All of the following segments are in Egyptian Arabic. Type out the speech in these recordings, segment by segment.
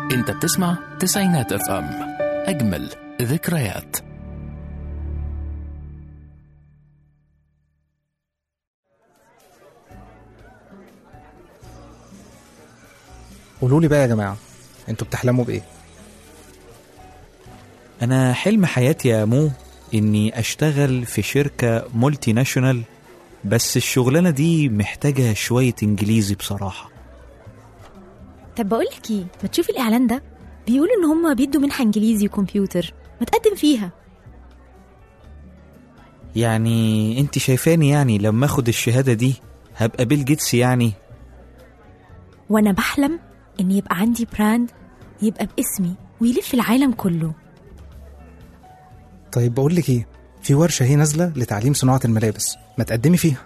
انت بتسمع تسعينات اف ام اجمل ذكريات قولوا لي بقى يا جماعه انتوا بتحلموا بايه أنا حلم حياتي يا مو إني أشتغل في شركة مولتي ناشونال بس الشغلانة دي محتاجة شوية إنجليزي بصراحة طب بقول لك ايه ما تشوفي الاعلان ده بيقولوا ان هم بيدوا منحه انجليزي وكمبيوتر ما تقدم فيها يعني أنت شايفاني يعني لما أخد الشهادة دي هبقى بيل جيتس يعني وانا بحلم ان يبقى عندي براند يبقى باسمي ويلف العالم كله طيب بقول لك ايه في ورشه هي نازله لتعليم صناعه الملابس ما تقدمي فيها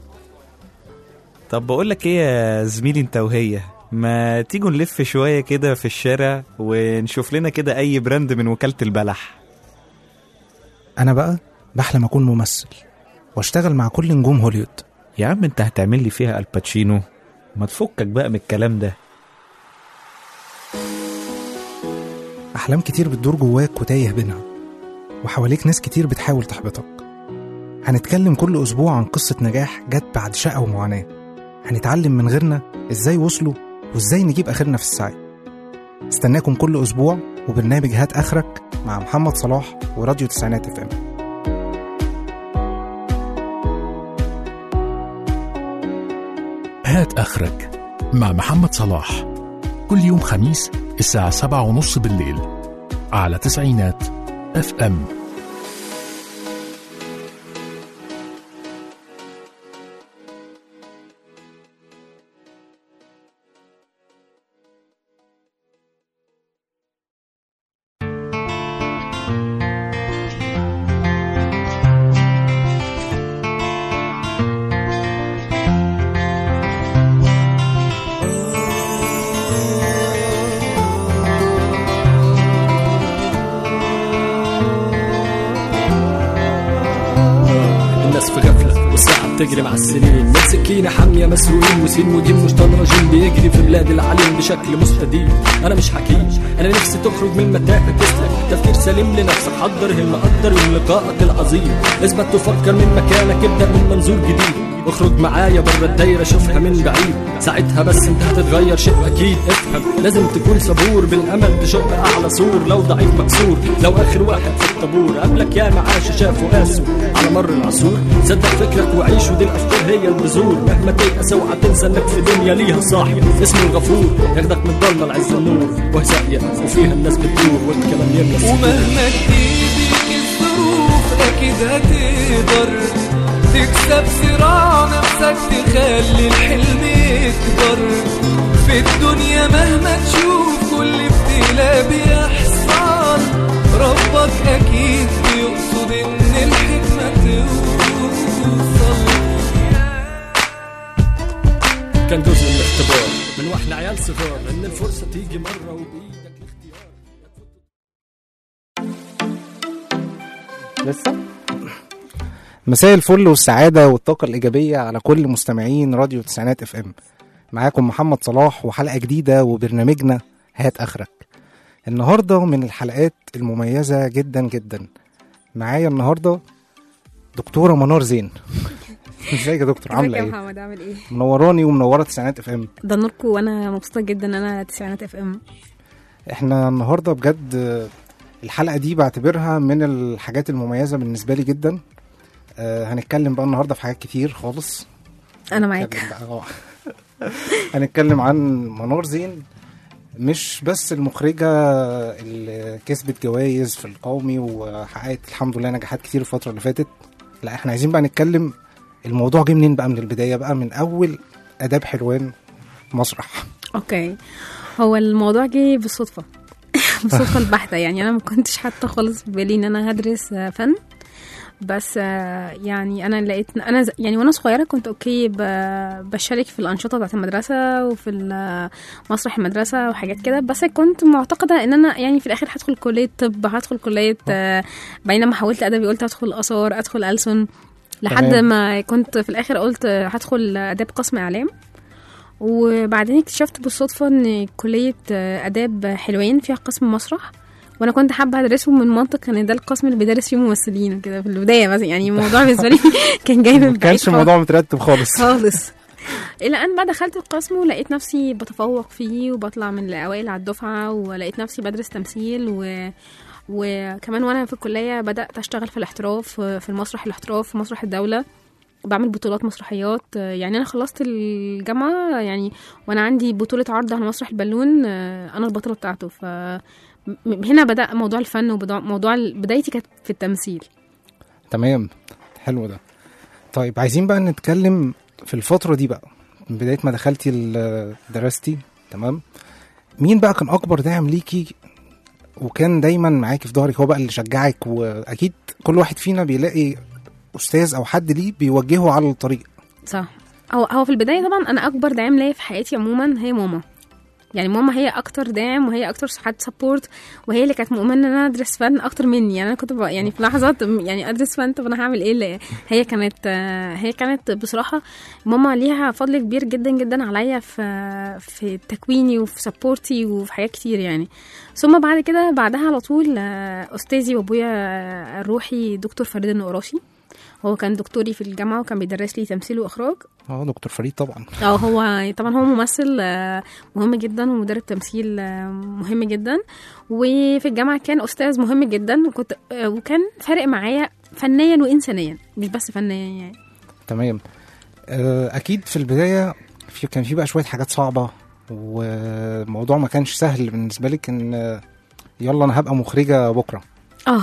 طب بقولك إيه يا زميلي أنت وهي ما تيجوا نلف شوية كده في الشارع ونشوف لنا كده أي براند من وكالة البلح انا بقى بحلم اكون ممثل واشتغل مع كل نجوم هوليوود يا عم أنت هتعمل لي فيها الباتشينو ما تفكك بقى من الكلام ده احلام كتير بتدور جواك وتايه بينها وحواليك ناس كتير بتحاول تحبطك هنتكلم كل اسبوع عن قصه نجاح جت بعد شقه ومعاناه هنتعلم من غيرنا ازاي وصلوا وازاي نجيب اخرنا في السعي استناكم كل اسبوع وبرنامج هات اخرك مع محمد صلاح وراديو تسعينات اف ام هات اخرك مع محمد صلاح كل يوم خميس الساعة سبعة ونص بالليل على تسعينات اف ام الناس في غفلة والساعة بتجري مع السنين من سكينة حامية مسروقين وسين ودين مشطن رجيم بيجري في بلاد العليم بشكل مستديم أنا مش حكيم أنا نفسي تخرج من المتاهة تسلك تفكير سليم لنفسك حضر المقدر يوم لقائك العظيم اثبت تفكر من مكانك ابدأ من منظور جديد اخرج معايا بره الدايرة شوفها من بعيد ساعتها بس انت هتتغير شيء اكيد افهم لازم تكون صبور بالامل تشق اعلى سور لو ضعيف مكسور لو اخر واحد في الطابور قبلك يا معاش شافوا قاسوا على مر العصور صدق فكرك وعيش ودي الافكار هي البذور مهما تيأس اوعى تنسى انك في دنيا ليها صاحب اسمه الغفور ياخدك من الضلمه لعز النور وهي ساقيه وفيها الناس بتدور والكلام يملى الصدور. ومهما تجيبك الظروف اكيد هتقدر تكسب صراع نفسك تخلي الحلم يكبر في الدنيا مهما تشوف كل ابتلاء بيحصل ربك اكيد بيقصد ان الحكمة توصل كان جزء من الاختبار من واحنا عيال صغار ان الفرصه تيجي مره وبايدك الاختيار لسه مساء الفل والسعادة والطاقة الإيجابية على كل مستمعين راديو تسعينات اف ام معاكم محمد صلاح وحلقة جديدة وبرنامجنا هات آخرك النهاردة من الحلقات المميزة جدا جدا معايا النهاردة دكتورة منار زين ازيك يا دكتور عاملة ازيك يا ايه؟ محمد عامل ايه؟ منوراني ومنورة تسعينات اف ام ده نوركم وانا مبسوطه جدا ان انا تسعينات اف ام احنا النهارده بجد آه، الحلقه دي بعتبرها من الحاجات المميزه بالنسبه لي جدا آه، هنتكلم بقى النهارده في حاجات كتير خالص انا معاك هنتكلم بقى- آه. هنتكلم عن منار زين مش بس المخرجة اللي كسبت جوائز في القومي وحققت الحمد لله نجاحات كتير الفترة اللي فاتت لا احنا عايزين بقى نتكلم الموضوع جه منين بقى من البداية بقى من أول آداب حلوان مسرح اوكي هو الموضوع جه بالصدفه بالصدفه البحته يعني انا ما كنتش حتى خالص في بالي ان انا هدرس آه، فن بس آه، يعني انا لقيت انا ز- يعني وانا صغيره كنت اوكي ب- بشارك في الانشطه بتاعت المدرسه وفي ال- مسرح المدرسه وحاجات كده بس كنت معتقده ان انا يعني في الاخر هدخل كليه طب هدخل كليه آه، بينما حاولت ادبي قلت هدخل اثار ادخل ألسن لحد تمام. ما كنت في الاخر قلت هدخل اداب قسم اعلام وبعدين اكتشفت بالصدفة ان كلية آه، آداب حلوين فيها قسم مسرح وانا كنت حابه ادرسه من منطق ان ده القسم اللي بيدرس فيه ممثلين وكده في البدايه بس يعني الموضوع بالنسبه لي كان جاي من ما بعيد كانش خالص. الموضوع مترتب خالص خالص الى ان بقى دخلت القسم ولقيت نفسي بتفوق فيه وبطلع من الاوائل على الدفعه ولقيت نفسي بدرس تمثيل و وكمان وانا في الكليه بدات اشتغل في الاحتراف في المسرح الاحتراف في مسرح الدوله بعمل بطولات مسرحيات يعني انا خلصت الجامعه يعني وانا عندي بطوله عرض على مسرح البالون انا البطله بتاعته ف م- هنا بدا موضوع الفن وموضوع بدايتي كانت في التمثيل تمام حلو ده طيب عايزين بقى نتكلم في الفترة دي بقى من بداية ما دخلتي ال- دراستي تمام مين بقى كان أكبر داعم ليكي وكان دايما معاكي في ظهرك هو بقى اللي شجعك وأكيد كل واحد فينا بيلاقي أستاذ أو حد ليه بيوجهه على الطريق صح هو هو في البدايه طبعا انا اكبر داعم ليا في حياتي عموما هي ماما يعني ماما هي اكتر داعم وهي اكتر حد سبورت وهي اللي كانت مؤمنه ان انا ادرس فن اكتر مني يعني انا كنت بقى يعني في لحظات يعني ادرس فن طب انا هعمل ايه اللي هي كانت آه، هي كانت بصراحه ماما ليها فضل كبير جدا جدا عليا في في تكويني وفي سبورتي وفي حاجات كتير يعني ثم بعد كده بعدها على طول آه، استاذي وابويا آه، الروحي دكتور فريد النقراشي هو كان دكتوري في الجامعه وكان بيدرس لي تمثيل واخراج اه دكتور فريد طبعا اه هو طبعا هو ممثل آه، مهم جدا ومدرب تمثيل آه، مهم جدا وفي الجامعه كان استاذ مهم جدا وكنت آه، وكان فارق معايا فنيا وانسانيا مش بس فنيا يعني تمام آه، أكيد في البداية في كان في بقى شوية حاجات صعبة والموضوع ما كانش سهل بالنسبة لك إن آه، يلا أنا هبقى مخرجة بكرة اه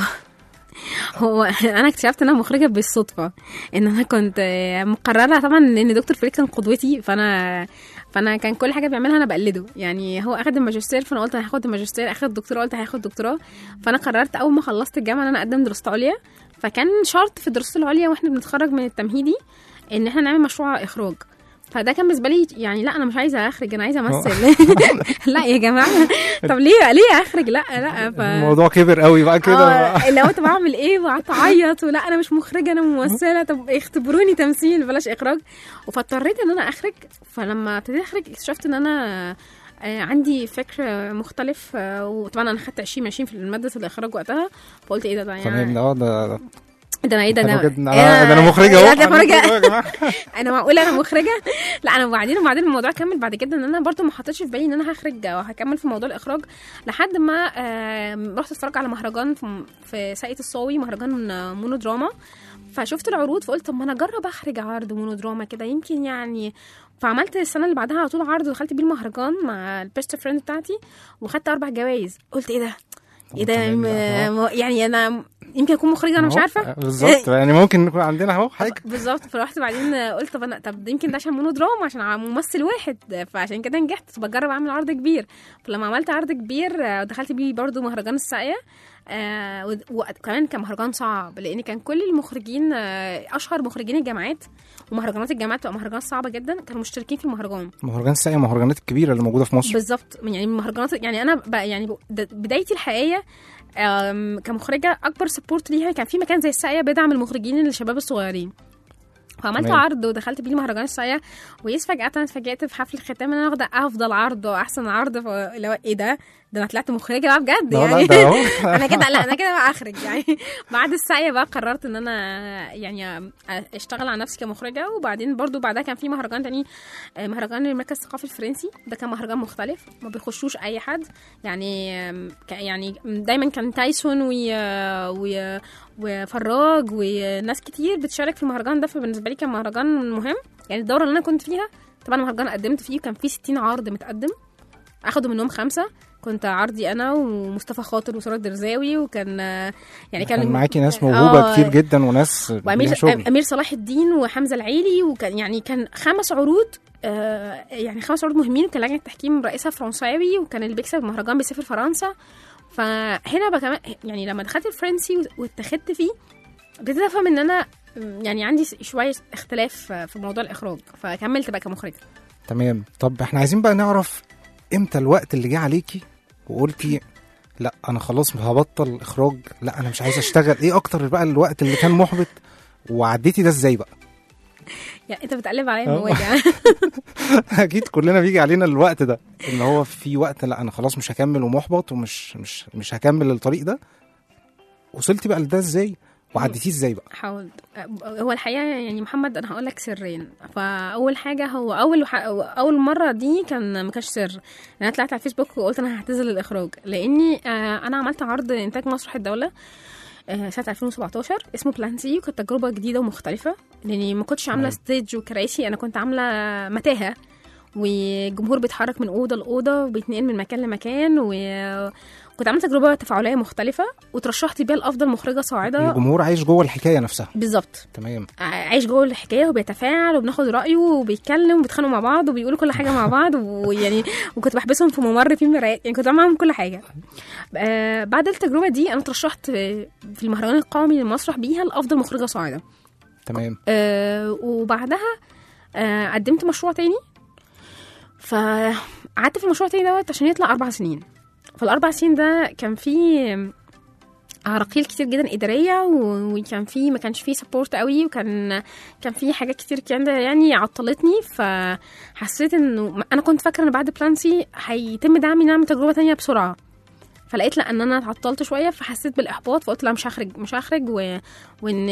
هو انا اكتشفت ان انا مخرجه بالصدفه ان انا كنت آه، مقرره طبعا لان دكتور فريد كان قدوتي فانا فانا كان كل حاجه بيعملها انا بقلده يعني هو اخد الماجستير فانا قلت هاخد الماجستير اخد الدكتوراه قلت هاخد دكتوراه فانا قررت اول ما خلصت الجامعه ان انا اقدم دراسات عليا فكان شرط في الدراسات العليا واحنا بنتخرج من التمهيدي ان احنا نعمل مشروع اخراج فده كان بالنسبه لي يعني لا انا مش عايزه اخرج انا عايزه امثل لا يا جماعه طب ليه ليه اخرج لا لا ف... الموضوع كبر قوي بقى كده اه اللي هو طب اعمل ايه وقعدت اعيط ولا انا مش مخرجه انا ممثله طب اختبروني تمثيل بلاش اخراج فاضطريت ان انا اخرج فلما ابتديت اخرج اكتشفت ان انا آه، عندي فكر مختلف آه، وطبعا انا خدت 20 20 في ماده الاخراج وقتها فقلت ايه ده ده تمام يعني ده ده ده انا ايه ده أنا انا بجد- أنا- ده أنا مخرجة لا أهو ده أنا مخرجه مخرجة يا جماعة. انا معقوله انا مخرجه لا انا وبعدين وبعدين الموضوع كمل بعد كده ان انا برضو ما حطيتش في بالي ان انا هخرج وهكمل في موضوع الاخراج لحد ما آه، رحت اتفرج على مهرجان في- في ساقية الصاوي مهرجان آه، مونو دراما فشفت العروض فقلت طب ما انا اجرب اخرج عرض مونو دراما كده يمكن يعني فعملت السنه اللي بعدها على طول عرض ودخلت بيه المهرجان مع البيست فريند بتاعتي وخدت اربع جوائز قلت ايه ده ايه ده تمام، م- ده أهو. يعني انا يمكن اكون مخرجه انا مش أهو، عارفه بالظبط يعني ممكن يكون عندنا اهو حاجه بالظبط فرحت بعدين قلت طب انا طب يمكن ده عشان مونو دراما عشان ممثل واحد فعشان كده نجحت بجرب اعمل عرض كبير فلما عملت عرض كبير آه، دخلت بيه برضو مهرجان الساقية آه ود- وكمان كان مهرجان صعب لان كان كل المخرجين آه اشهر مخرجين الجامعات ومهرجانات الجامعات بتبقى مهرجانات صعبه جدا كانوا مشتركين في المهرجان مهرجان الساقية المهرجانات الكبيره اللي موجوده في مصر بالظبط يعني من مهرجانات يعني انا بقى يعني ب- د- بدايتي الحقيقيه آم، كمخرجه اكبر سبورت ليها كان في مكان زي الساقيه بيدعم المخرجين الشباب الصغيرين فعملت تمام. عرض ودخلت بيه مهرجان الساقيه ويس فجاه انا اتفاجئت في حفل الختام ان انا واخده افضل عرض واحسن عرض فاللي هو ايه ده ده انا طلعت مخرجه بقى بجد لا، لا، يعني ده أهو. انا كده لا انا كده بقى اخرج يعني بعد الساقيه بقى قررت ان انا يعني اشتغل على نفسي كمخرجه وبعدين برضو بعدها كان في مهرجان تاني آه، مهرجان المركز الثقافي الفرنسي ده كان مهرجان مختلف ما بيخشوش اي حد يعني آم، ك- يعني دايما كان تايسون وي وي وفراج وناس كتير بتشارك في المهرجان ده فبالنسبه لي كان مهرجان مهم يعني الدوره اللي انا كنت فيها طبعا المهرجان قدمت فيه كان فيه 60 عرض متقدم اخدوا منهم خمسه كنت عرضي انا ومصطفى خاطر وساره درزاوي وكان آه، يعني كان كان معاكي ناس موهوبه آه، كتير جدا وناس وامير ليها شغل امير صلاح الدين وحمزه العيلي وكان يعني كان خمس عروض آه يعني خمس عروض مهمين وكان لجنه التحكيم رئيسها فرنساوي وكان اللي بيكسب المهرجان بيسافر فرنسا فهنا بقى كمان يعني لما دخلت الفرنسي واتخذت فيه ابتديت افهم ان انا م، يعني عندي شويه اختلاف في موضوع الاخراج فكملت بقى كمخرجه تمام طب احنا عايزين بقى نعرف امتى الوقت اللي جه عليكي وقلتي لا انا خلاص هبطل اخراج لا انا مش عايز اشتغل ايه اكتر بقى الوقت اللي كان محبط وعديتي ده ازاي بقى يعني انت بتقلب عليا آه. المواجع اكيد كلنا بيجي علينا الوقت ده ان هو في وقت لا انا خلاص مش هكمل ومحبط ومش مش مش هكمل الطريق ده وصلتي بقى لده ازاي وعديتيه ازاي بقى حاولت هو الحقيقه يعني محمد انا هقول لك سرين فاول حاجه هو اول ح... اول مره دي كان ما كانش سر انا طلعت على الفيسبوك وقلت انا هعتزل الاخراج لاني آه، انا عملت عرض انتاج مسرح الدوله آه، سنه 2017 اسمه بلان سي وكانت تجربه جديده ومختلفه لاني ما كنتش عامله تمام. ستيج وكراسي انا كنت عامله متاهه والجمهور بيتحرك من اوضه لاوضه وبيتنقل من مكان لمكان وكنت عامله تجربه تفاعليه مختلفه وترشحت بيها لافضل مخرجه صاعده الجمهور عايش جوه الحكايه نفسها بالظبط تمام عايش جوه الحكايه وبيتفاعل وبناخد رايه وبيتكلم وبيتخانقوا مع بعض وبيقولوا كل حاجه مع بعض ويعني وكنت بحبسهم في ممر فيه مرايات يعني كنت بعمل معاهم كل حاجه آه بعد التجربه دي انا اترشحت في المهرجان القومي للمسرح بيها لافضل مخرجه صاعده تمام آه وبعدها آه قدمت مشروع تاني فقعدت في المشروع التاني دوت عشان يطلع اربع سنين فالاربع سنين ده كان فيه عراقيل كتير جدا اداريه و- وكان في ما كانش فيه سبورت قوي وكان كان في حاجات كتير كده يعني عطلتني فحسيت انه انا كنت فاكره ان بعد بلانسي هيتم دعمي نعمل تجربه تانية بسرعه فلقيت لا ان انا اتعطلت شويه فحسيت بالاحباط فقلت لا مش هخرج مش هخرج و... وان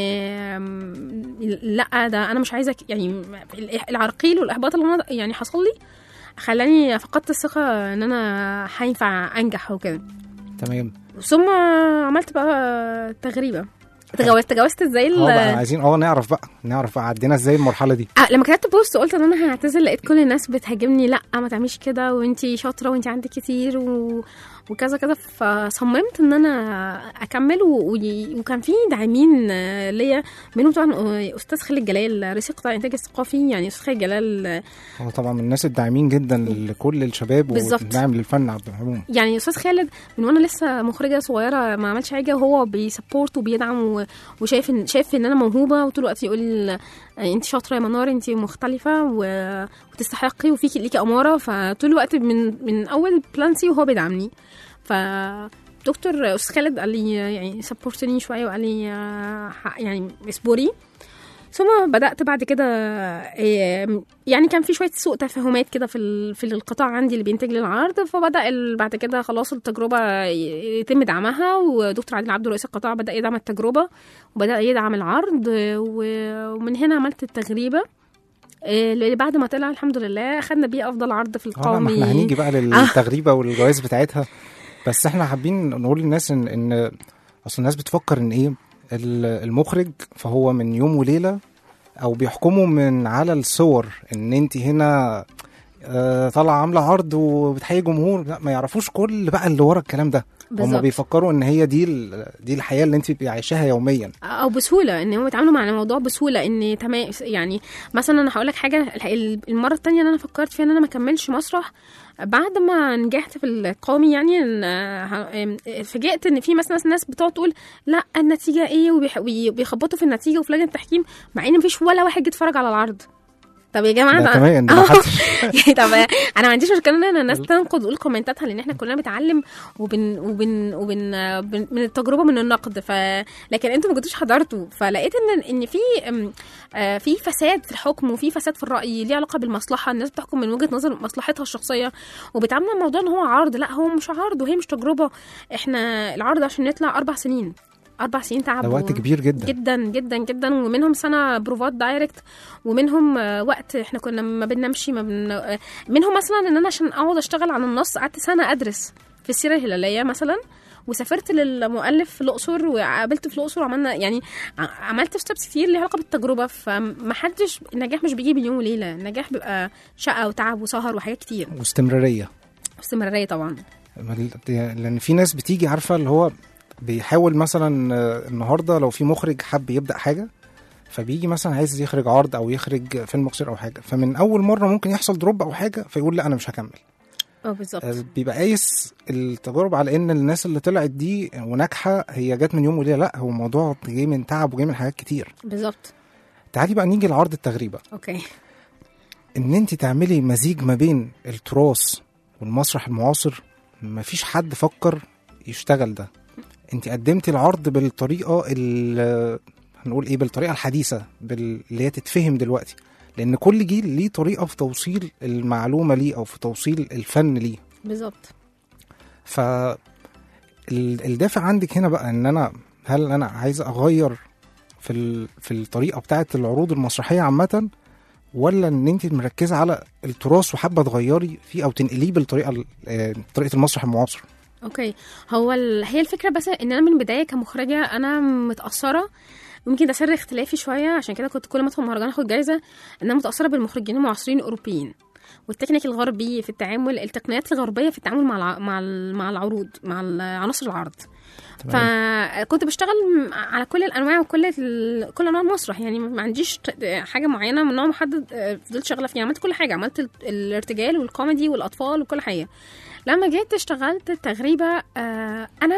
آم، لا ده انا مش عايزه ك- يعني العراقيل والاحباط اللي انا يعني حصل لي خلاني فقدت الثقه ان انا هينفع انجح وكده تمام ثم عملت بقى تغريبه تجاوزت تجاوزت ازاي ال- اه بقى عايزين اه نعرف بقى نعرف بقى عدينا ازاي المرحله دي آه لما كتبت بوست قلت ان انا هعتذر لقيت كل الناس بتهاجمني لا ما تعمليش كده وانتي شاطره وانتي عندك كتير و... وكذا كذا فصممت ان انا اكمل و... و... وكان في داعمين آه، ليا منهم طبعا آه، استاذ خالد جلال رئيس قطاع الانتاج الثقافي يعني استاذ خالد جلال آه، هو طبعا من الناس الداعمين جدا لكل الشباب بالظبط. والداعم للفن على العموم يعني استاذ خالد من وانا لسه مخرجه صغيره ما عملش حاجه وهو بيسبورت وبيدعم و- وشايف ان شايف ان انا موهوبه وطول الوقت يقول انت شاطره يا منار انت مختلفه و- وتستحقي وفيكي ليكي اماره فطول الوقت من من اول بلانسي وهو بيدعمني ف دكتور استاذ خالد قال لي يعني سبورتني شويه وقال لي آه، ح- يعني اصبري ثم بدات بعد كده إيه، يعني كان في شويه سوء تفاهمات كده في ال- في القطاع عندي اللي بينتج للعرض فبدا ال- بعد كده خلاص التجربه ي- يتم دعمها ودكتور عادل عبده رئيس القطاع بدا يدعم التجربه وبدا يدعم العرض و- ومن هنا عملت التغريبه إيه، اللي بعد ما طلع الحمد لله خدنا بيه افضل عرض في اه لا، ما القومي احنا هنيجي بقى للتغريبه والجوائز بتاعتها بس احنا حابين نقول للناس ان ان اصل الناس بتفكر ان ايه ال- المخرج فهو من يوم وليله او بيحكموا من على الصور ان انت هنا آه، طالعه عامله عرض وبتحيي جمهور لا ما يعرفوش كل بقى اللي ورا الكلام ده هم بالظبط. بيفكروا ان هي دي ال- دي الحياه اللي انت عايشاها يوميا او بسهوله ان هم يتعاملوا مع الموضوع بسهوله ان تمام يعني مثلا انا هقول لك حاجه الح- المره التانية اللي انا فكرت فيها ان انا ما اكملش مسرح بعد ما نجحت في القومي يعني إن- ه- فاجئت ان في مثلا ناس بتقعد تقول لا النتيجه ايه وبيح- وبيخبطوا في النتيجه وفي لجنه التحكيم مع ان مفيش ولا واحد جه اتفرج على العرض طب يا جماعه ده ده- كمان ده آه. محدش طب انا ما عنديش مشكله ان الناس تنقد وتقول كومنتاتها لان احنا كلنا بنتعلم وبن وبن وبن بن من التجربه من النقد ف لكن انتوا ما كنتوش حضرتوا فلقيت ان ان في أم، آه، في فساد في الحكم وفي فساد في الراي ليه علاقه بالمصلحه الناس بتحكم من وجهه نظر مصلحتها الشخصيه وبتعامل الموضوع ان هو عرض لا هو مش عرض وهي مش تجربه احنا العرض عشان يطلع اربع سنين اربع سنين تعب ده وقت و- كبير جدا جدا جدا جدا ومنهم سنه بروفات دايركت ومنهم آه، وقت احنا كنا ما بننامش ما بن... آه، منهم مثلا ان انا عشان اقعد اشتغل على النص قعدت سنه ادرس في السيره الهلاليه مثلا وسافرت للمؤلف في الاقصر وقابلت في الاقصر وعملنا يعني ع- عملت ستبس كتير ليها علاقه بالتجربه فمحدش النجاح مش بيجي بين يوم وليله النجاح بيبقى شقه وتعب وسهر وحاجات كتير واستمراريه استمراريه طبعا لان في ناس بتيجي عارفه اللي هو بيحاول مثلا آه، النهارده لو في مخرج حب يبدا حاجه فبيجي مثلا عايز يخرج عرض او يخرج فيلم قصير او حاجه فمن اول مره ممكن يحصل دروب او حاجه فيقول لا انا مش هكمل اه بالظبط آه، بيبقى قايس التجارب على ان الناس اللي طلعت دي وناجحه هي جت من يوم وليله لا هو الموضوع جاي من تعب وجاي من حاجات كتير بالظبط تعالي بقى نيجي لعرض التغريبه اوكي ان انت تعملي مزيج ما بين التراث والمسرح المعاصر مفيش حد فكر يشتغل ده انت قدمتي العرض بالطريقه اللي هنقول ايه بالطريقه الحديثه بال... اللي هي تتفهم دلوقتي لان كل جيل ليه طريقه في توصيل المعلومه ليه او في توصيل الفن ليه بالظبط ف ال- الدافع عندك هنا بقى ان انا هل انا عايز اغير في ال... في الطريقه بتاعه العروض المسرحيه عامه ولا ان انت مركزه على التراث وحابه تغيري فيه او تنقليه بالطريقه ال- آه، طريقه المسرح المعاصر اوكي هو ال... هي الفكره بس ان انا من البدايه كمخرجه انا متاثره ممكن ده سر اختلافي شويه عشان كده كنت كل ما ادخل مهرجان اخد جايزه ان انا متاثره بالمخرجين المعاصرين الاوروبيين والتكنيك الغربي في التعامل التقنيات الغربيه في التعامل مع الع... مع ال- مع العروض مع ال- عناصر العرض فكنت بشتغل م- على كل الانواع وكل ال... كل انواع المسرح يعني ما عنديش ت- حاجه معينه من نوع محدد آه، فضلت شغاله فيها عملت كل حاجه عملت ال- الارتجال والكوميدي والاطفال وكل حاجه لما جيت اشتغلت التغريبه آه، انا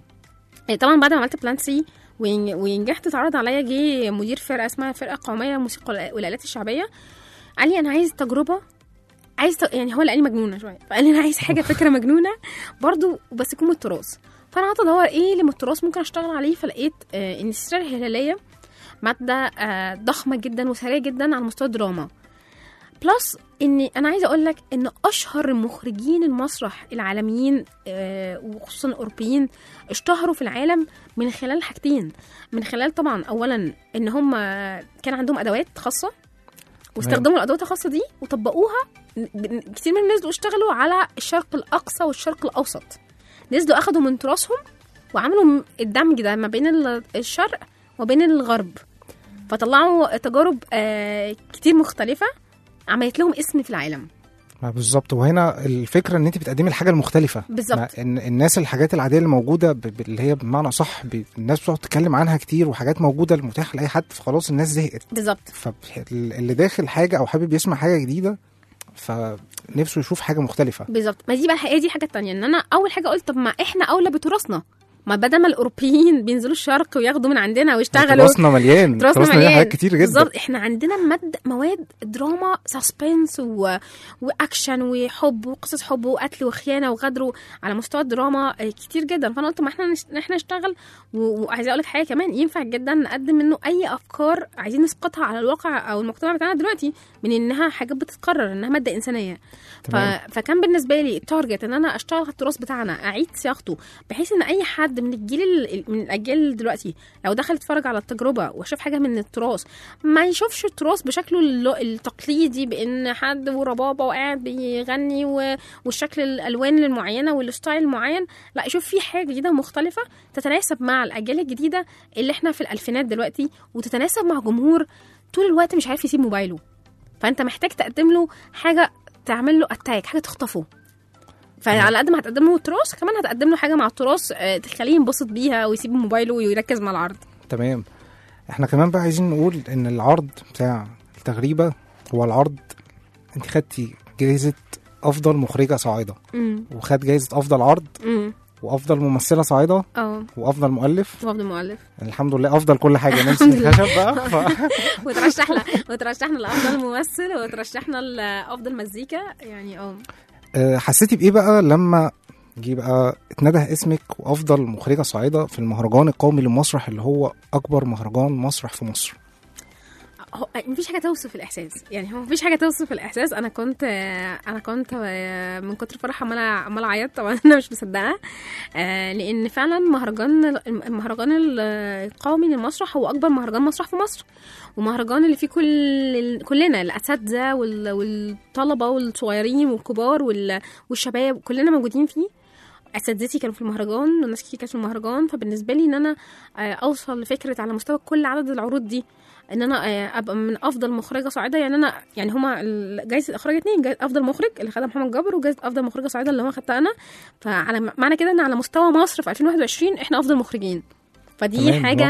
م- طبعا بعد ما عملت بلان سي ون- ونجحت اتعرض عليا جه مدير فرقه اسمها فرقه قوميه للموسيقى والآ- والالات الشعبيه قال لي انا عايز تجربه عايز ت... يعني هو اللي قال لي مجنونه شويه فقال لي انا عايز حاجه فكره مجنونه برضو بس يكون من التراث فانا قعدت ادور ايه اللي من التراث ممكن اشتغل عليه فلقيت آه ان السيره الهلاليه ماده آه ضخمه جدا وثريه جدا على مستوى الدراما بلس اني انا عايزه اقول لك ان اشهر مخرجين المسرح العالميين آه وخصوصا الاوروبيين اشتهروا في العالم من خلال حاجتين من خلال طبعا اولا ان هم كان عندهم ادوات خاصه واستخدموا الادوات الخاصه دي وطبقوها ب- كتير من الناس دول اشتغلوا على الشرق الاقصى والشرق الاوسط نزلوا اخدوا من تراثهم وعملوا م- الدمج ده ما بين ال- الشرق وبين الغرب فطلعوا تجارب آه، كتير مختلفة عملت لهم اسم في العالم ما بالظبط وهنا الفكره ان انت بتقدمي الحاجه المختلفه بالظبط. ما ان الناس الحاجات العاديه اللي موجوده ب... ب- اللي هي بمعنى صح ب... الناس بتقعد تتكلم عنها كتير وحاجات موجوده متاحه لاي حد فخلاص الناس زهقت بالظبط فاللي داخل حاجه او حابب يسمع حاجه جديده فنفسه يشوف حاجه مختلفه بالظبط ما دي بقى الحقيقة دي حاجة تانية ان انا اول حاجة قلت طب ما احنا اولى بتراثنا ما بدل ما الاوروبيين بينزلوا الشرق وياخدوا من عندنا ويشتغلوا تراثنا مليان تراثنا تراثنا مليان حاجات كتير جدا بالظبط احنا عندنا مد مواد دراما سسبنس و... واكشن وحب وقصص حب وقتل وخيانه وغدر على مستوى الدراما اه، كتير جدا فانا قلت ما احنا نش... احنا نشتغل و... وعايزه اقول لك حاجه كمان ينفع جدا نقدم منه اي افكار عايزين نسقطها على الواقع او المجتمع بتاعنا دلوقتي من انها حاجات بتتكرر انها ماده انسانيه ف... تمام. فكان بالنسبه لي التارجت ان انا اشتغل على التراث بتاعنا اعيد صياغته بحيث ان اي حد من الجيل ال- من الاجيال دلوقتي لو دخل يتفرج على التجربه وشاف حاجه من التراث ما يشوفش التراث بشكله الل- التقليدي بان حد وربابه وقاعد بيغني و... والشكل الالوان المعينه والستايل المعين لا يشوف في حاجه جديده مختلفه تتناسب مع الاجيال الجديده اللي احنا في الالفينات دلوقتي وتتناسب مع جمهور طول الوقت مش عارف يسيب موبايله فانت محتاج تقدم له حاجه تعمل له اتاك حاجه تخطفه فعلى قد ما هتقدم له تراث كمان هتقدم له حاجه مع التراث آه، تخليه ينبسط بيها ويسيب موبايله ويركز مع العرض تمام احنا كمان بقى عايزين نقول ان العرض بتاع التغريبه هو العرض انت خدتي جايزه افضل مخرجه صاعده امم وخد جايزه افضل عرض امم وافضل ممثله صاعده اه وافضل مؤلف وافضل مؤلف الحمد لله افضل كل حاجه نمسك الحمد لله. الخشب بقى ف... وترشحنا وترشحنا لافضل ممثل وترشحنا لافضل مزيكا يعني اه آه، حسيتي بايه بقى لما جه بقى اتنده اسمك وافضل مخرجه صاعده في المهرجان القومي للمسرح اللي هو اكبر مهرجان مسرح في مصر هو مفيش حاجه توصف الاحساس يعني هو مفيش حاجه توصف الاحساس انا كنت انا كنت من كتر الفرح عماله عماله اعيط طبعا انا مش مصدقه آه، لان فعلا مهرجان المهرجان القومي للمسرح هو اكبر مهرجان مسرح في مصر ومهرجان اللي فيه كل كلنا الاساتذه وال- والطلبه والصغيرين والكبار وال- والشباب كلنا موجودين فيه اساتذتي كانوا في المهرجان وناس كتير كانت في المهرجان فبالنسبه لي ان انا آه، اوصل لفكره على مستوى كل عدد العروض دي ان انا آه، ابقى من افضل مخرجه صاعده يعني انا يعني هما ال- جايزه الاخراج اتنين جايزه افضل مخرج اللي خدها محمد جابر وجايزه افضل مخرجه صاعده اللي هو خدتها انا فعلى معنى كده ان على مستوى مصر في 2021 احنا افضل مخرجين فدي تمام، حاجه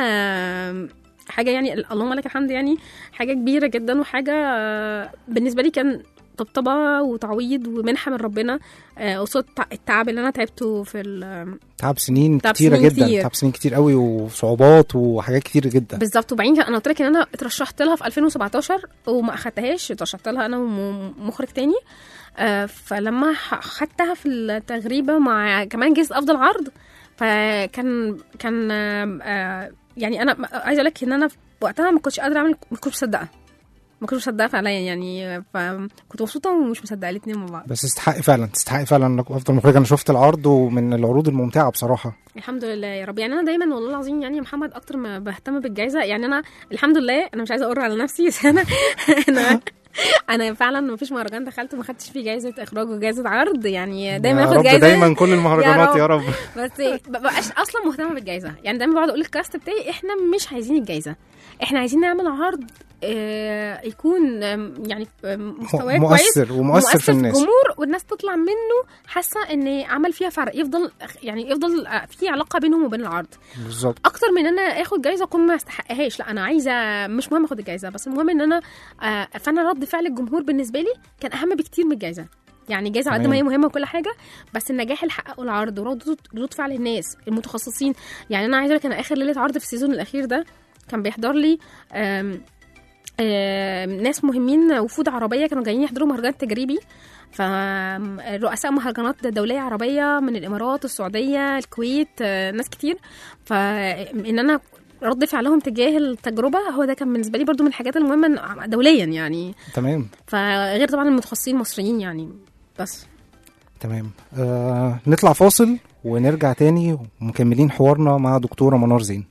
حاجه يعني اللهم لك الحمد يعني حاجه كبيره جدا وحاجه آه، بالنسبه لي كان طبطبه وتعويض ومنحه من ربنا آه، قصاد التع- التعب اللي انا تعبته في ال- تعب سنين تعب كتيره سنين جدا كتير. تعب سنين كتير قوي وصعوبات وحاجات كتير جدا بالظبط وبعدين انا قلت لك ان انا اترشحت لها في 2017 وما اخدتهاش اترشحت لها انا ومخرج تاني آه، فلما ح- خدتها في التغريبه مع كمان جائزه افضل عرض فكان كان آه، آه، يعني انا عايزه اقول لك ان انا وقتها ما كنتش قادره اعمل ما كنتش مصدقه ما كنتش مصدقه فعليا يعني فكنت مبسوطه ومش مصدقه الاثنين مع بعض بس تستحقي فعلا تستحقي فعلا انك افضل مخرجه انا شفت العرض ومن العروض الممتعه بصراحه الحمد لله يا رب يعني انا دايما والله العظيم يعني يا محمد اكتر ما بهتم بالجائزه يعني انا الحمد لله انا مش عايزه اقر على نفسي بس انا انا انا فعلا ما فيش مهرجان دخلت ما خدتش فيه جائزه اخراج وجائزه عرض يعني دايما يا اخد رب جائزه دايما كل المهرجانات يا رب بس مبقاش اصلا مهتمه بالجائزه يعني دايما بقعد اقول للكاست بتاعي احنا مش عايزين الجائزه احنا عايزين نعمل عرض آه، يكون آم، يعني آم، مستواه كويس مؤثر ومؤثر في الناس الجمهور والناس تطلع منه حاسه ان عمل فيها فرق يفضل يعني يفضل آه، في علاقه بينهم وبين العرض بالظبط اكتر من ان انا اخد جايزه اكون ما استحقهاش لا انا عايزه مش مهم اخد الجايزه بس المهم ان انا آه، فانا رد فعل الجمهور بالنسبه لي كان اهم بكتير من الجايزه يعني الجايزه على قد ما هي مهمه وكل حاجه بس النجاح اللي حققه العرض وردود ردود فعل الناس المتخصصين يعني انا عايزه اقول لك انا اخر ليله عرض في السيزون الاخير ده كان بيحضر لي آم آم ناس مهمين وفود عربيه كانوا جايين يحضروا مهرجان تجريبي فرؤساء مهرجانات دوليه عربيه من الامارات السعوديه الكويت آه، ناس كتير فان انا رد فعلهم تجاه التجربه هو ده كان بالنسبه لي برضو من الحاجات المهمه دوليا يعني تمام فغير طبعا المتخصصين المصريين يعني بس تمام آه نطلع فاصل ونرجع تاني ومكملين حوارنا مع دكتوره منار زين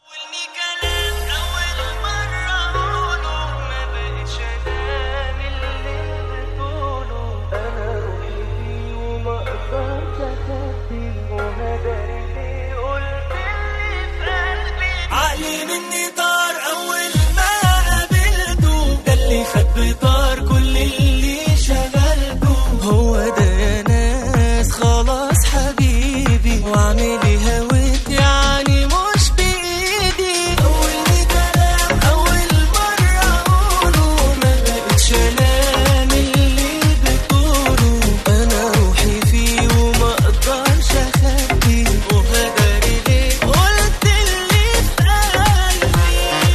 عقلي مني طار اول ما قابلته ده اللي خد بطار كل اللي شغلته هو ده يا ناس خلاص حبيبي واعملي هويت يعني مش بايدي اول كلام اول مره اقوله ما بقتش انام اللي بتقوله انا روحي فيه وما اقدرش اخبيه وهدري ليه قلت اللي في قلبي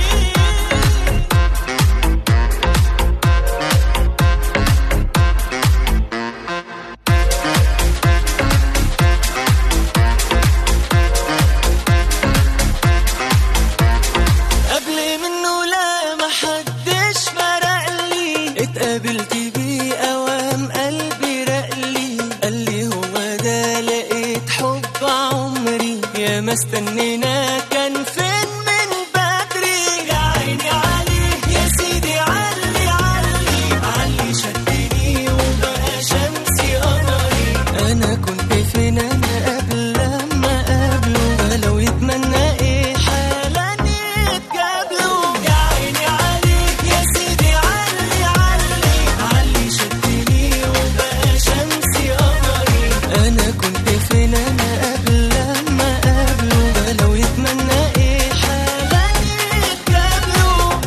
قبل منه لا محدش مرقلي اتقابلت بيه اوام قلبي رقلي قال لي هو ده لقيت حب عمري يا ما استنينا كان فين من بدري يا عيني عليه يا سيدي علي علي علي شدني وبقى شمسي قمري انا كنت فين انا قبل لما قابله ولو يتمنى ايه حالا يتقابلوا يا عيني عليك يا سيدي علي علي علي شدني وبقى شمسي قمري انا كنت فين انا قبل لما قابله ولو يتمنى ايه حالا يتقابلوا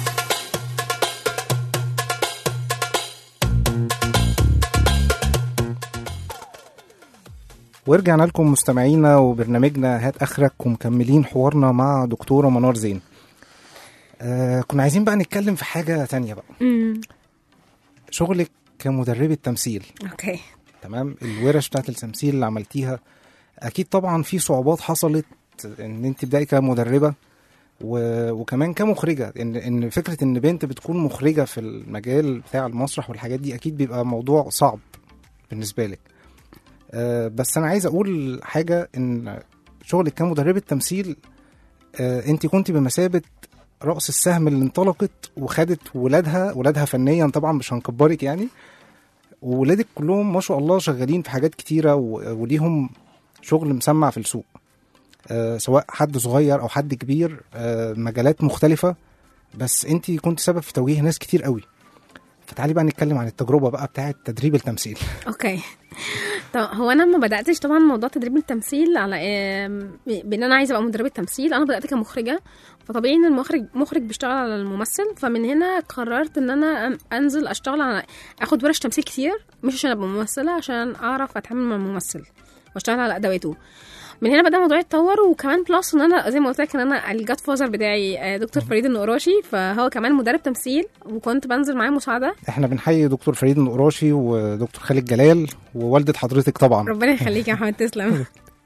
ورجعنا لكم مستمعينا وبرنامجنا هات اخرك ومكملين حوارنا مع دكتوره منار زين آه كنا عايزين بقى نتكلم في حاجه تانية بقى امم شغلك كمدربه تمثيل اوكي تمام الورش بتاعت التمثيل اللي عملتيها اكيد طبعا في صعوبات حصلت ان انت تبداي كمدربه و... وكمان كمخرجه ان ان فكره ان بنت بتكون مخرجه في المجال بتاع المسرح والحاجات دي اكيد بيبقى موضوع صعب بالنسبه لك أه بس انا عايز اقول حاجه ان شغلك كمدربه تمثيل أه انت كنت بمثابه راس السهم اللي انطلقت وخدت ولادها ولادها فنيا طبعا مش هنكبرك يعني وولادك كلهم ما شاء الله شغالين في حاجات كتيره و- وليهم شغل مسمع في السوق آه، سواء حد صغير او حد كبير آه، مجالات مختلفه بس انت كنت سبب في توجيه ناس كتير قوي فتعالي بقى نتكلم عن التجربه بقى بتاعه تدريب التمثيل اوكي طب هو انا ما بداتش طبعا موضوع تدريب التمثيل على آم، بان انا عايزه ابقى مدربه تمثيل انا بدات كمخرجه فطبيعي ان المخرج مخرج بيشتغل على الممثل فمن هنا قررت ان انا أن- انزل اشتغل على اخد ورش تمثيل كتير مش عشان ابقى ممثله عشان اعرف اتعامل مع الممثل واشتغل على ادواته من هنا بدا الموضوع يتطور وكمان بلس ان انا زي ما قلت لك ان انا الجاد فازر بتاعي آه، دكتور فريد النقراشي فهو كمان مدرب تمثيل وكنت بنزل معاه مساعده احنا بنحيي دكتور فريد النقراشي ودكتور خالد جلال ووالده حضرتك طبعا ربنا يخليك يا محمد تسلم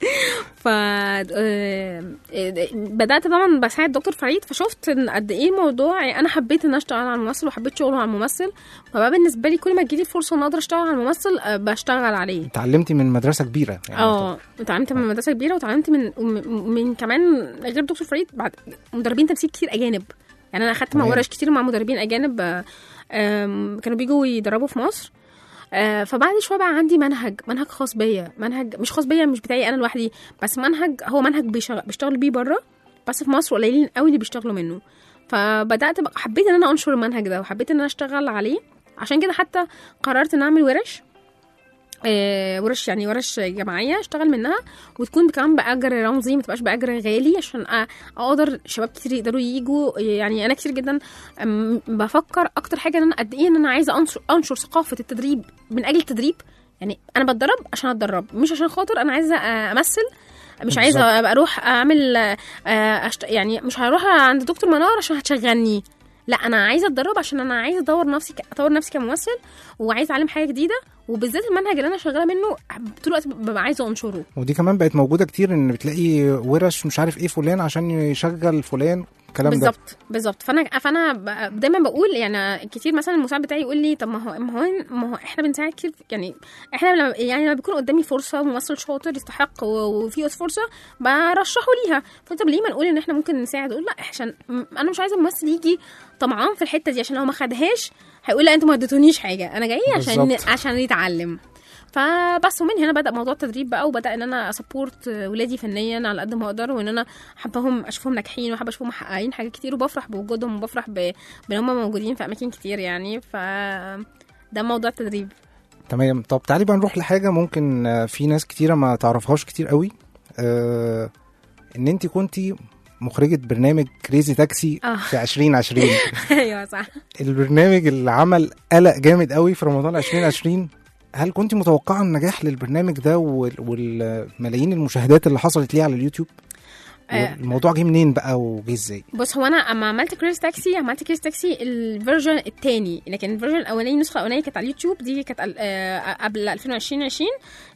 ف آه، بدات طبعا بساعد دكتور فريد فشفت ان قد ايه الموضوع يعني انا حبيت ان أنا اشتغل على الممثل وحبيت شغله على الممثل فبقى بالنسبه لي كل ما تجيلي فرصه ان اقدر اشتغل على الممثل آه، بشتغل عليه اتعلمتي من مدرسه كبيره يعني اه اتعلمت من مدرسه كبيره وتعلمت من من- من كمان غير دكتور فريد بعد مدربين تمثيل كتير اجانب يعني انا اخدت مع تمام. ورش كتير مع مدربين اجانب آه، آم، كانوا بيجوا يدربوا في مصر آه، فبعد شويه بقى عندي منهج منهج خاص بيا منهج مش خاص بيا مش بتاعي انا لوحدي بس منهج هو منهج بيشغل بيشتغل بيه بره بس في مصر قليلين قوي اللي بيشتغلوا منه فبدات بقى حبيت ان انا انشر المنهج ده وحبيت ان انا اشتغل عليه عشان كده حتى قررت ان اعمل ورش آه، ورش يعني ورش جماعيه اشتغل منها وتكون كمان باجر رمزي ما تبقاش باجر غالي عشان أ- اقدر شباب كتير يقدروا يجوا يعني انا كتير جدا أم، بفكر اكتر حاجه ان انا قد ايه ان انا عايزه انشر انشر ثقافه التدريب من اجل التدريب يعني انا بتدرب عشان اتدرب مش عشان خاطر انا عايزه امثل مش عايزه بالظبط. ابقى اروح اعمل آه، أشت... يعني مش هروح عند دكتور منار عشان هتشغلني لا انا عايزه اتدرب عشان انا عايزه اطور نفسي ك... اطور نفسي كممثل وعايزه اتعلم حاجه جديده وبالذات المنهج اللي انا شغاله منه طول الوقت ببقى عايزه انشره ودي كمان بقت موجوده كتير ان بتلاقي ورش مش عارف ايه فلان عشان يشغل فلان الكلام ده بالظبط بالظبط فانا فانا ب- دايما بقول يعني كتير مثلا المساعد بتاعي يقول لي طب ما هو ما هو ما هو احنا بنساعد كتير يعني احنا لما يعني لما بيكون قدامي فرصه ممثل شاطر يستحق و- وفي فرصه برشحه ليها فانت ليه ما نقول ان احنا ممكن نساعد اقول لا عشان م- انا مش عايزه الممثل يجي طمعان في الحته دي عشان لو ما خدهاش هيقول لا انتوا ما اديتونيش حاجه انا جاي عشان بالظبط. عشان يتعلم فبس ومن هنا بدا موضوع التدريب بقى وبدا ان انا اسبورت ولادي فنيا على قد ما اقدر وان انا حابهم اشوفهم ناجحين وحابه اشوفهم محققين حاجات كتير وبفرح بوجودهم وبفرح ب- بان هم موجودين في اماكن كتير يعني ف ده موضوع التدريب تمام طب تعالي بقى نروح لحاجه ممكن آه، في ناس كتيره ما تعرفهاش كتير قوي آه ان انت كنتي مخرجة برنامج كريزي تاكسي آه. في 2020 ايوه صح البرنامج اللي عمل قلق جامد قوي في رمضان 2020 هل كنت متوقعة النجاح للبرنامج ده وال- والملايين المشاهدات اللي حصلت ليه على اليوتيوب؟ آه. الموضوع جه منين بقى وجه ازاي؟ بص هو انا اما عملت كريس تاكسي عملت كريس تاكسي الفيرجن الثاني لكن الفيرجن الاولاني النسخه الاولانيه كانت على اليوتيوب دي كانت ال- آه، قبل 2020 20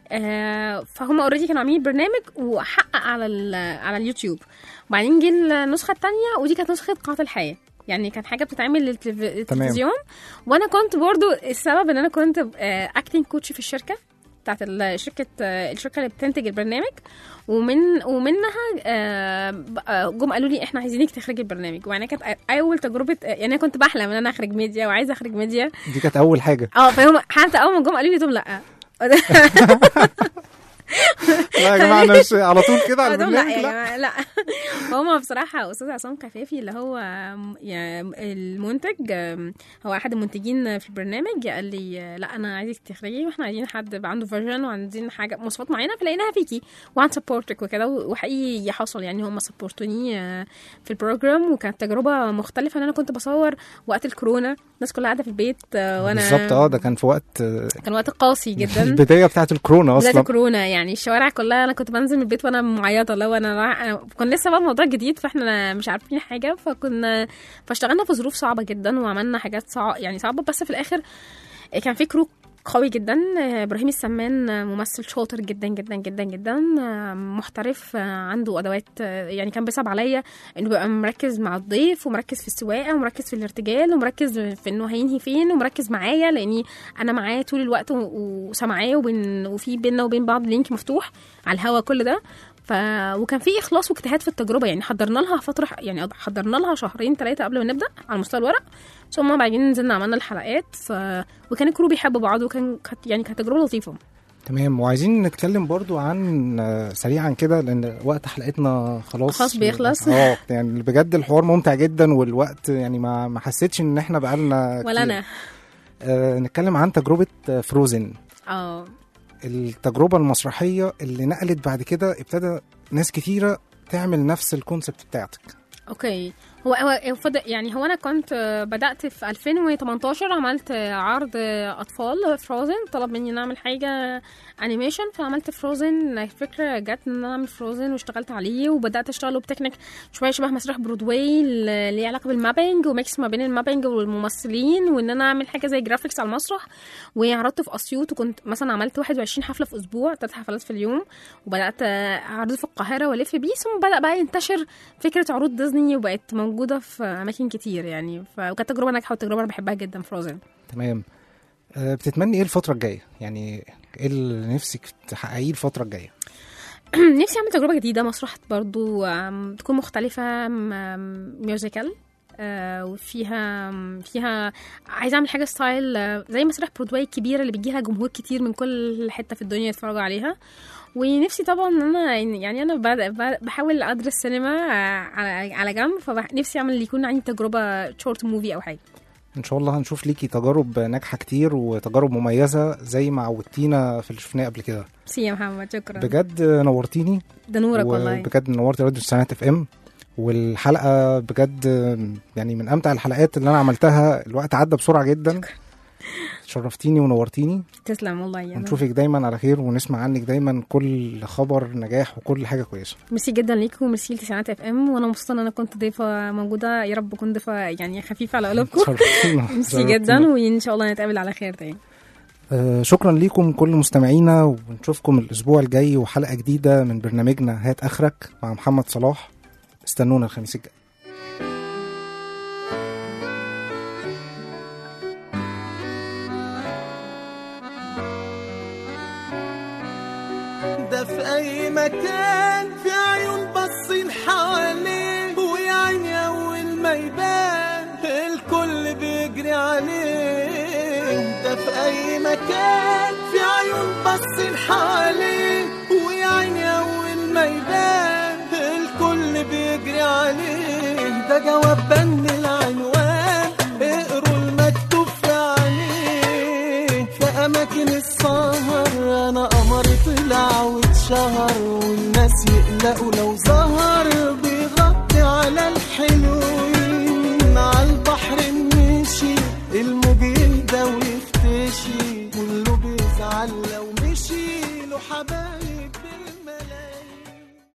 آه، فهم اوريدي كانوا عاملين برنامج وحقق على ال- على اليوتيوب وبعدين جه النسخه الثانيه ودي كانت نسخه قاعه الحياه يعني كانت حاجه بتتعمل للتلف- للتلفزيون وانا كنت برضو السبب ان انا كنت اكتنج كوتش في الشركه بتاعت الشركه الشركه اللي بتنتج البرنامج ومن ومنها آه، بقى جم قالوا لي احنا عايزينك تخرجي البرنامج وانا كانت اول تجربه يعني انا كنت بحلم ان انا اخرج ميديا وعايزه اخرج ميديا دي كانت أول حاجة اه فهم حتى اول ما جم قالوا لي دول لا لا يا جماعة أنا مش على طول كده على قلت لهم لا البرنامج يا لا جماعه لا هما بصراحه استاذ عصام كفافي اللي هو م- يعني المنتج آم، هو احد المنتجين في البرنامج قال لي لا انا عايزك تخرجي واحنا عايزين حد يبقى عنده فيرجن وعايزين حاجه مواصفات معينه فلقيناها فيكي وهنسبورتك وكده وحقيقي حصل يعني هم سبورتوني آه، في البروجرام وكانت تجربه مختلفه ان انا كنت بصور وقت الكورونا الناس كلها قاعده في البيت آه، وانا بالظبط اه ده كان في وقت آه، كان وقت قاسي جدا البداية بتاعت الكورونا بداية أصلا الكورونا يعني الشوارع كلها انا كنت بنزل من البيت وانا معيطه لو انا رايح أنا كان لسه بقى الموضوع جديد فاحنا مش عارفين حاجه فكنا فاشتغلنا في ظروف صعبه جدا وعملنا حاجات صعبه يعني صعبه بس في الاخر كان في كرو قوي جدا ابراهيم السمان ممثل شاطر جدا جدا جدا جدا محترف عنده ادوات يعني كان بيصعب عليا انه بيبقى مركز مع الضيف ومركز في السواقه ومركز في الارتجال ومركز في انه هينهي فين ومركز معايا لاني انا معاه طول الوقت و- وسامعاه وبين وفي بينا وبين بعض لينك مفتوح على الهوا كل ده ف وكان في اخلاص واجتهاد في التجربه يعني حضرنا لها فتره يعني حضرنا لها شهرين ثلاثه قبل ما نبدا على مستوى الورق ثم بعدين نزلنا عملنا الحلقات ف... وكان الكرو بيحب بعض وكان كانت يعني كانت تجربه لطيفه تمام وعايزين نتكلم برضو عن آه، سريعا كده لان وقت حلقتنا خلاص خلاص بيخلص. اه يعني بجد الحوار ممتع جدا والوقت يعني ما ما حسيتش ان احنا بقالنا ولا كتير. انا آه نتكلم عن تجربه آه، فروزن اه التجربه المسرحيه اللي نقلت بعد كده ابتدى ناس كتيره تعمل نفس الكونسبت بتاعتك اوكي هو هو فضل يعني هو انا كنت آه، بدات في 2018 عملت آه، عرض آه، اطفال فروزن طلب مني ان اعمل حاجه انيميشن فعملت فروزن الفكره جت ان انا اعمل فروزن واشتغلت عليه وبدات اشتغله بتكنيك شويه شبه مسرح برودواي اللي ليه علاقه بالمابينج وميكس ما بين المابينج والممثلين وان انا اعمل حاجه زي جرافيكس على المسرح وعرضته في اسيوط وكنت مثلا عملت 21 حفله في اسبوع ثلاث حفلات في اليوم وبدات آه، اعرضه في القاهره والف بيه ثم بدا بقى ينتشر فكره عروض ديزني وبقت موجوده في اماكن كتير يعني فكانت تجربه ناجحه وتجربه انا بحبها جدا فروزن تمام آه، بتتمني ايه الفتره الجايه يعني ايه اللي نفسك تحققيه الفتره الجايه نفسي اعمل تجربه جديده مسرح برضو آم، تكون مختلفه آم، ميوزيكال آه، وفيها فيها عايزه اعمل حاجه ستايل آه، زي مسرح برودواي الكبيره اللي بيجيها جمهور كتير من كل حته في الدنيا يتفرجوا عليها ونفسي طبعا ان انا يعني انا بد- ب- بحاول ادرس سينما آه، على على جنب فنفسي اعمل يكون عندي تجربه شورت موفي او حاجه ان شاء الله هنشوف ليكي تجارب ناجحه كتير وتجارب مميزه زي ما عودتينا في اللي شفناه قبل كده ميرسي يا محمد شكرا بجد نورتيني ده نورك والله وبجد نورتي راديو السنات اف ام والحلقه بجد يعني من امتع الحلقات اللي انا عملتها الوقت عدى بسرعه جدا شرفتيني ونورتيني تسلم والله يا ونشوفك دايما على خير ونسمع عنك دايما كل خبر نجاح وكل حاجه كويسه ميرسي جدا ليكم وميرسي لتسعينات اف ام وانا مبسوطه ان انا كنت ضيفه موجوده يا رب اكون ضيفه يعني خفيفه على قلوبكم شرفتينا ميرسي شرفتينا. جدا وان شاء الله نتقابل على خير تاني آه، شكرا ليكم كل مستمعينا ونشوفكم الاسبوع الجاي وحلقه جديده من برنامجنا هات اخرك مع محمد صلاح استنونا الخميس الجاي ده في اي مكان في عيون باصين حواليه ويا عيني اول ما يبان الكل بيجري عليه ده في اي مكان في عيون باصين حواليه ويا عيني اول ما يبان الكل بيجري عليه ده جواب بند العنوان اقروا المكتوب في عليه في اماكن السهر انا قمر طلع واتشهر والناس يقلقوا لو ظهر بيغطي على الحلوين على البحر مشي الموج يهدى ويختشي كله بيزعل لو مشي له حبايب